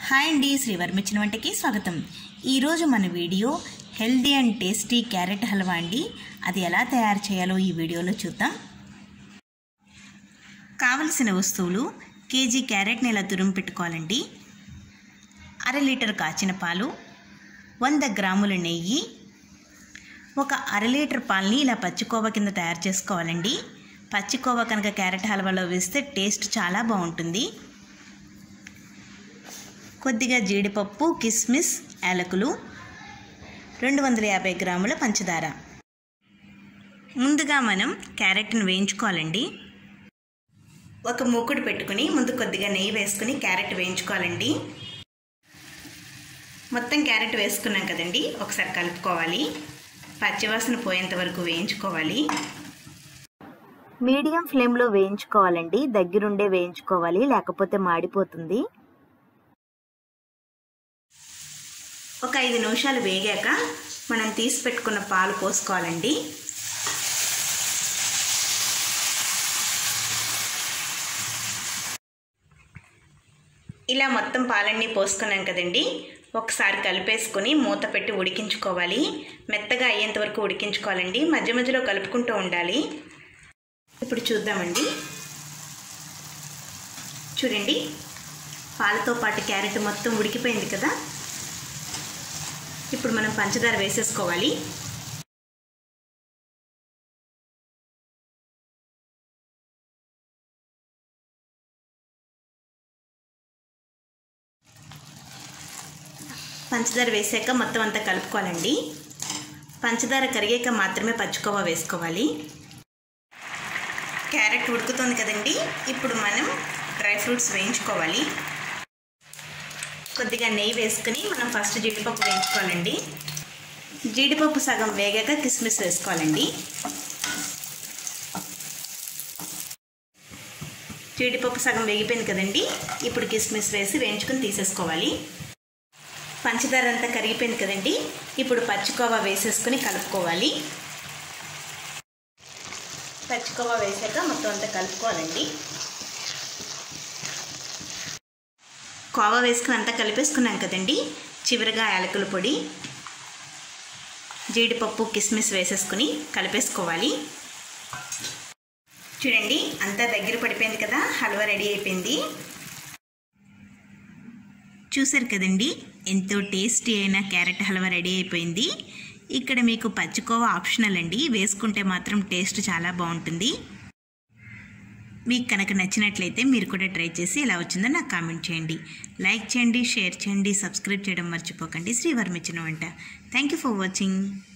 hi అండి శ్రీవర్మిచ్చిన వంటకి స్వాగతం ఈరోజు మన video healthy and tasty carrot halwa అండి అది ఎలా తయారు చేయాలో ఈ వీడియోలో చూద్దాం కావలసిన వస్తువులు కేజీ క్యారెట్ని ఇలా తురుము పెట్టుకోవాలండి అర లీటర్ కాచిన పాలు వంద గ్రాముల నెయ్యి ఒక అర లీటర్ పాలని ఇలా పచ్చికోవ కింద తయారు చేసుకోవాలండి పచ్చికోవ కనుక క్యారెట్ హల్వాలో వేస్తే టేస్ట్ చాలా బాగుంటుంది కొద్దిగా జీడిపప్పు కిస్మిస్ యాలకులు రెండు వందల యాభై గ్రాముల పంచదార ముందుగా మనం క్యారెట్ని వేయించుకోవాలండి ఒక మూకుడు పెట్టుకుని ముందు కొద్దిగా నెయ్యి వేసుకుని క్యారెట్ వేయించుకోవాలండి మొత్తం క్యారెట్ వేసుకున్నాం కదండి ఒకసారి కలుపుకోవాలి పచ్చివాసన పోయేంత వరకు వేయించుకోవాలి మీడియం ఫ్లేమ్లో వేయించుకోవాలండి దగ్గరుండే వేయించుకోవాలి లేకపోతే మాడిపోతుంది ఒక ఐదు నిమిషాలు వేగాక మనం తీసి పెట్టుకున్న పాలు పోసుకోవాలండి ఇలా మొత్తం పాలన్నీ పోసుకున్నాం కదండి ఒకసారి కలిపేసుకొని మూత పెట్టి ఉడికించుకోవాలి మెత్తగా అయ్యేంత వరకు ఉడికించుకోవాలండి మధ్య మధ్యలో కలుపుకుంటూ ఉండాలి ఇప్పుడు చూద్దామండి చూడండి పాలతో పాటు క్యారెట్ మొత్తం ఉడికిపోయింది కదా ఇప్పుడు మనం పంచదార వేసేసుకోవాలి పంచదార వేసాక మొత్తం అంతా కలుపుకోవాలండి పంచదార కరిగాక మాత్రమే పచ్చుకోవ వేసుకోవాలి క్యారెట్ ఉడుకుతుంది కదండి ఇప్పుడు మనం డ్రై ఫ్రూట్స్ వేయించుకోవాలి కొద్దిగా నెయ్యి వేసుకుని మనం ఫస్ట్ జీడిపప్పు వేయించుకోవాలండి జీడిపప్పు సగం వేగాక కిస్మిస్ వేసుకోవాలండి జీడిపప్పు సగం వేగిపోయింది కదండి ఇప్పుడు కిస్మిస్ వేసి వేయించుకుని తీసేసుకోవాలి పంచదార అంతా కరిగిపోయింది కదండి ఇప్పుడు పచ్చికోవా వేసేసుకుని కలుపుకోవాలి పచ్చికోవా వేసాక మొత్తం అంతా కలుపుకోవాలండి కోవా వేసుకుని అంతా కలిపేసుకున్నాం కదండి చివరిగా యాలకుల పొడి జీడిపప్పు కిస్మిస్ వేసేసుకుని కలిపేసుకోవాలి చూడండి అంతా దగ్గర పడిపోయింది కదా హల్వా రెడీ అయిపోయింది చూసారు కదండి ఎంతో టేస్టీ అయిన క్యారెట్ హల్వా రెడీ అయిపోయింది ఇక్కడ మీకు పచ్చికోవా ఆప్షనల్ అండి వేసుకుంటే మాత్రం టేస్ట్ చాలా బాగుంటుంది మీకు కనుక నచ్చినట్లయితే మీరు కూడా ట్రై చేసి ఎలా వచ్చిందో నాకు కామెంట్ చేయండి లైక్ చేయండి షేర్ చేయండి సబ్స్క్రైబ్ చేయడం మర్చిపోకండి శ్రీవర్మిచ్చిన వంట థ్యాంక్ యూ ఫర్ వాచింగ్